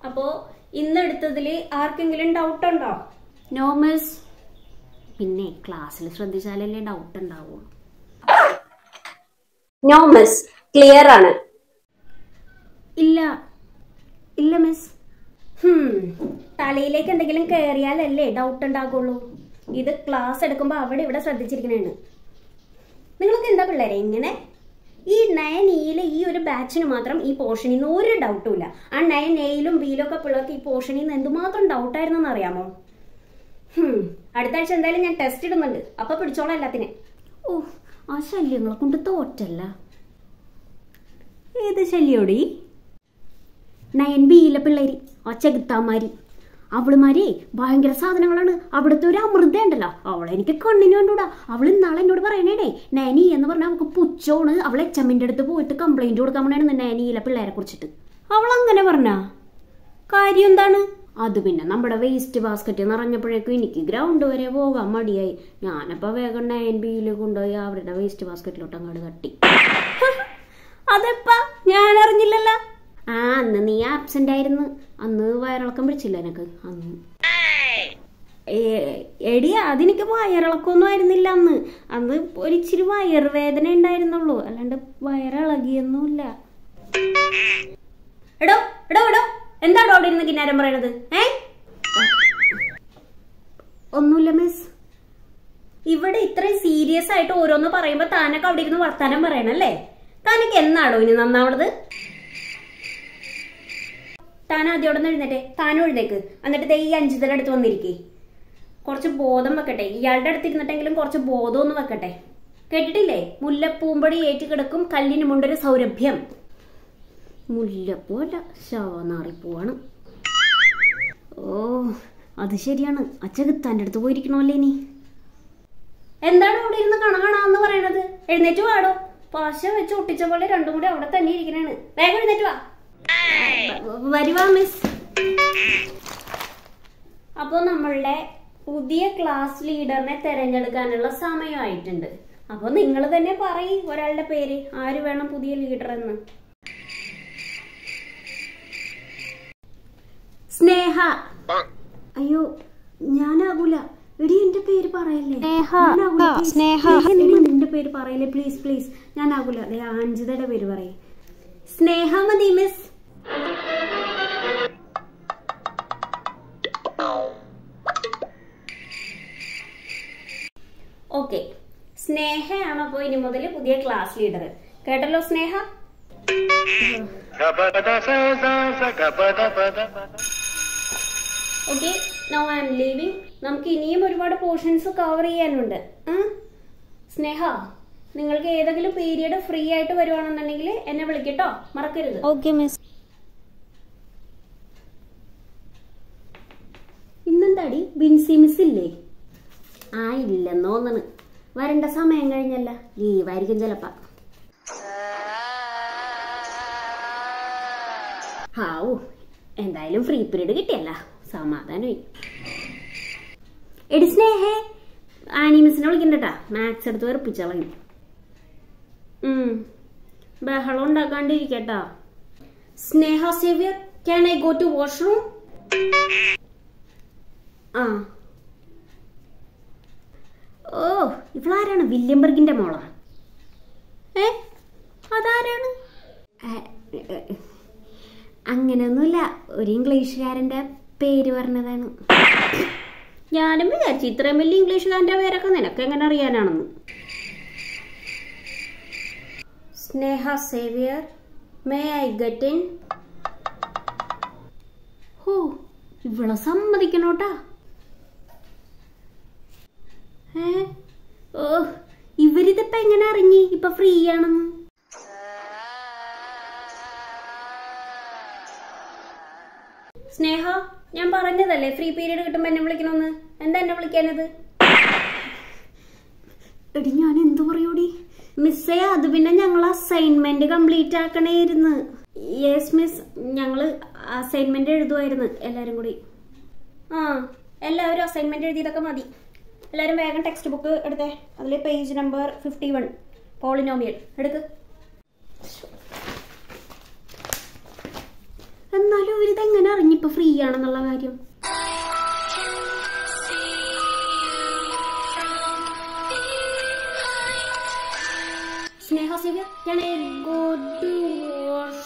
അപ്പോ ഇന്ന് എടുത്തതില് ആർക്കെങ്കിലും ഡൗട്ട് ഉണ്ടോ നോ മിസ് പിന്നെ ക്ലാസ്സിൽ ശ്രദ്ധിച്ചാലല്ലേ ഡൗട്ട് ഉണ്ടാവുള്ളൂ നോ മിസ് ക്ലിയർ ആണ് ഇല്ല ഇല്ല മിസ് ഹും തലയിലേക്ക് എന്തെങ്കിലും കയറിയാലല്ലേ ഡൗട്ട് ഉണ്ടാകുള്ളൂ ഇത് ക്ലാസ് എടുക്കുമ്പോൾ അവിടെ ഇവിടെ ശ്രദ്ധിച്ചിരിക്കണേണ് നിങ്ങൾക്ക് എന്താ പിള്ളേരെ ഇങ്ങനെ ഈ നയൻ ഇയിലെ ഈ ഒരു ബാച്ചിന് മാത്രം ഈ പോർഷനിൽ നിന്ന് ഒരു ഡൗട്ടും ഇല്ല ആ നയൻ എയിലും ബിയിലും ഒക്കെ പിള്ളേർക്ക് ഈ പോർഷനിൽ നിന്ന് എന്തുമാത്രം ഡൗട്ടായിരുന്നെന്ന് അറിയാമോ ഹും അടുത്ത ആഴ്ച എന്തായാലും ഞാൻ ടെസ്റ്റ് ഇടുന്നുണ്ട് അപ്പൊ പിടിച്ചോളാം എല്ലാത്തിനെ ഓ ആ ശല്യങ്ങളെ കൊണ്ട് തോറ്റല്ല ഏത് ശല്യോടി നയൻ ബിയിലെ പിള്ളേര് ആ ചെകുത്താമാരി അവളുമാരെ ഭയങ്കര സാധനങ്ങളാണ് അവിടുത്തെ ഒരു അമൃത ഉണ്ടല്ലോ അവളെ എനിക്ക് കണ്ണിന് കണ്ടൂടാ അവൾ ഇന്നാളെ എന്നോട് പറയണേടേ നൈനി എന്ന് പറഞ്ഞാൽ അവൾക്ക് പുച്ചോണ് അവൾ എച്ച് എമ്മിൻ്റെ അടുത്ത് പോയിട്ട് കംപ്ലൈന്റ് കൊടുക്കാൻ വേണ്ടിയാണ് നൈനിയിലെ പിള്ളേരെ കുറിച്ചിട്ട് അവൾ അങ്ങനെ പറഞ്ഞാ കാര്യം എന്താണ് അത് പിന്നെ നമ്മുടെ വേസ്റ്റ് ബാസ്ക്കറ്റ് നിറഞ്ഞപ്പോഴേക്കും എനിക്ക് ഗ്രൗണ്ട് വരെ പോകാൻ മടിയായി ഞാനപ്പോ വേഗം നയൻ ബിയിൽ കൊണ്ടുപോയി അവരുടെ വേസ്റ്റ് ബാസ്ക്കറ്റിലോട്ട് അങ്ങോട്ട് തട്ടി അതെപ്പാ ഞാൻ അറിഞ്ഞില്ലല്ലോ ആ അന്ന് നീ ആബ്സെന്റ് ആയിരുന്നു അന്ന് വയറിളക്കം പിടിച്ചില്ല എനക്ക് അന്ന് ഏ- എടി അതെനിക്ക് വയറിളക്കൊന്നും ആയിരുന്നില്ല അന്ന് അന്ന് ഒരിച്ചിരി വയറുവേദന ഉണ്ടായിരുന്നുള്ളൂ അല്ലാണ്ട് വയറിളകിയൊന്നുമില്ല എടോ എടോ എടോ എന്താണോ അവിടെ ഇരുന്ന് കിന്നാരം പറയണത് ഏ ഒന്നുമില്ല മിസ് ഇവിടെ ഇത്രയും സീരിയസ് ആയിട്ട് ഓരോന്ന് പറയുമ്പോ താനൊക്കെ അവിടെ ഇരുന്ന് വർത്താനം പറയണല്ലേ താനൊക്കെ എന്നാണോ ഇനി നന്നാവണത് താൻ ആദ്യം അവിടെ നിന്ന് എഴുന്നേറ്റെ താനും എഴുന്നേക്ക് എന്നിട്ട് ദേ ഈ അഞ്ചിതയുടെ അടുത്ത് വന്നിരിക്കേ കുറച്ച് ബോധം വെക്കട്ടെ ഇയാളുടെ അടുത്ത് ഇരുന്നിട്ടെങ്കിലും കുറച്ച് ബോധം ഒന്ന് വെക്കട്ടെ കേട്ടിട്ടില്ലേ മുല്ലപ്പൂമ്പടി ഏറ്റ് കിടക്കും കല്ലിന് മുണ്ടൊരു സൗരഭ്യം മുല്ലപ്പൂ അല്ല ശവനാറിപ്പൂവാണ് ഓ അത് ശരിയാണ് അച്ചകത്താൻ്റെ അടുത്ത് പോയിരിക്കണമല്ലേ ഇനി എന്താണ് അവിടെ ഇരുന്ന് കണ കാണാന്ന് പറയണത് എഴുന്നേറ്റ് വാടോ പശ വെച്ച് ഒട്ടിച്ച പോലെ രണ്ടും കൂടി അവിടെ തന്നെ ഇരിക്കണേണ് വേഗം എഴുന്നേറ്റ് വാ വരുവാ മിസ് അപ്പോൾ നമ്മളുടെ പുതിയ ക്ലാസ് ലീഡറിനെ തിരഞ്ഞെടുക്കാനുള്ള സമയമായിട്ടുണ്ട് അപ്പോൾ നിങ്ങൾ തന്നെ പറയും ഒരാളുടെ പേര് ആര് വേണം പുതിയ ലീഡർ എന്ന് സ്നേഹ അയ്യോ ഞാനാകൂല എടി എന്റെ പേര് പറയല്ലേ ഞാനാകൂല, please. Please, എടി, നിന്റെ പേര് പറയല്ലേ പ്ലീസ് പ്ലീസ് ഞാനാകൂല ദേ അഞ്ജിതയുടെ പേര് പറയേ സ്നേഹ മതി മിസ് ഓക്കെ സ്നേഹയാണ് അപ്പോൾ ഇനി മുതൽ പുതിയ ക്ലാസ് ലീഡർ കേട്ടല്ലോ Sneha okay no I am leaving നമുക്ക് ഇനിയും ഒരുപാട് പോർഷൻസ് കവർ ചെയ്യാനുണ്ട് ആ? സ്നേഹ നിങ്ങൾക്ക് ഏതെങ്കിലും പീരിയഡ് ഫ്രീ ആയിട്ട് വരുവാണെന്നുണ്ടെങ്കിൽ എന്നെ വിളിക്കട്ടോ മറക്കരുത് ഓക്കെ മിസ് ഇന്നെന്താടി ബിൻസി മിസ് ഇല്ലേ ആ ഇല്ലെന്ന് തോന്നണ് വരണ്ട സമയം കഴിഞ്ഞല്ല ലീവായിരിക്കും ചിലപ്പ ഹാവു എന്തായാലും ഫ്രീ പീരീഡ് കിട്ടിയല്ല സമാധാനമായി എടി സ്നേഹേ ആനി മിസ്സിനെ വിളിക്കണ്ടട്ടാ മാത്സ് എടുത്ത് വെറുപ്പിച്ചളയും ഉം. ബഹളം ഉണ്ടാക്കാണ്ടിരിക്കട്ടാ Sneha Xavier can I go to washroom ആ ഓ ഇവളാരാണ് വില്യംബർഗിന്റെ മോളാ ഏ അതാരാണ് അങ്ങനെയൊന്നുമില്ല ഒരു ഇംഗ്ലീഷുകാരന്റെ പേര് പറഞ്ഞതാണ് ഞാനും വിചാരിച്ചു ഇത്രയും വലിയ ഇംഗ്ലീഷുകാരന്റെ പേരൊക്കെ നിനക്ക് എങ്ങനെ അറിയാനാണെന്ന് Sneha Xavier may I get in ഹോ ഇവളെ സമ്മതിക്കണോട്ടാ ഏ ഓ ഇവരിതിപ്പോ എങ്ങനെ അറിഞ്ഞി ഇപ്പൊ ഫ്രീ ആണെന്ന് സ്നേഹ ഞാൻ പറഞ്ഞതല്ലേ ഫ്രീ പീരീഡ് കിട്ടുമ്പോ എന്നെ വിളിക്കണമെന്ന് എന്താ എന്നെ വിളിക്കാനത് എടി ഞാൻ എന്തു പറയൂടി മിസ്സേ അത് പിന്നെ ഞങ്ങൾ അസൈൻമെന്റ് കംപ്ലീറ്റ് ആക്കണേരുന്ന് യെസ് മിസ് ഞങ്ങള് അസൈൻമെന്റ് എഴുതുമായിരുന്നു എല്ലാരും കൂടി ആ എല്ലാവരും അസൈൻമെന്റ് എഴുതിയതൊക്കെ മതി എല്ലാവരും വേഗം ടെക്സ്റ്റ് ബുക്ക് എടുത്തേ അതിൽ page number fifty one polynomial എടുക്ക് എന്നാലും ഇവരിത് എങ്ങനെ അറിഞ്ഞിപ്പോ ഫ്രീ ആണെന്നുള്ള കാര്യം സ്നേഹ സേവ്യ ഞാൻ ഗോഡ്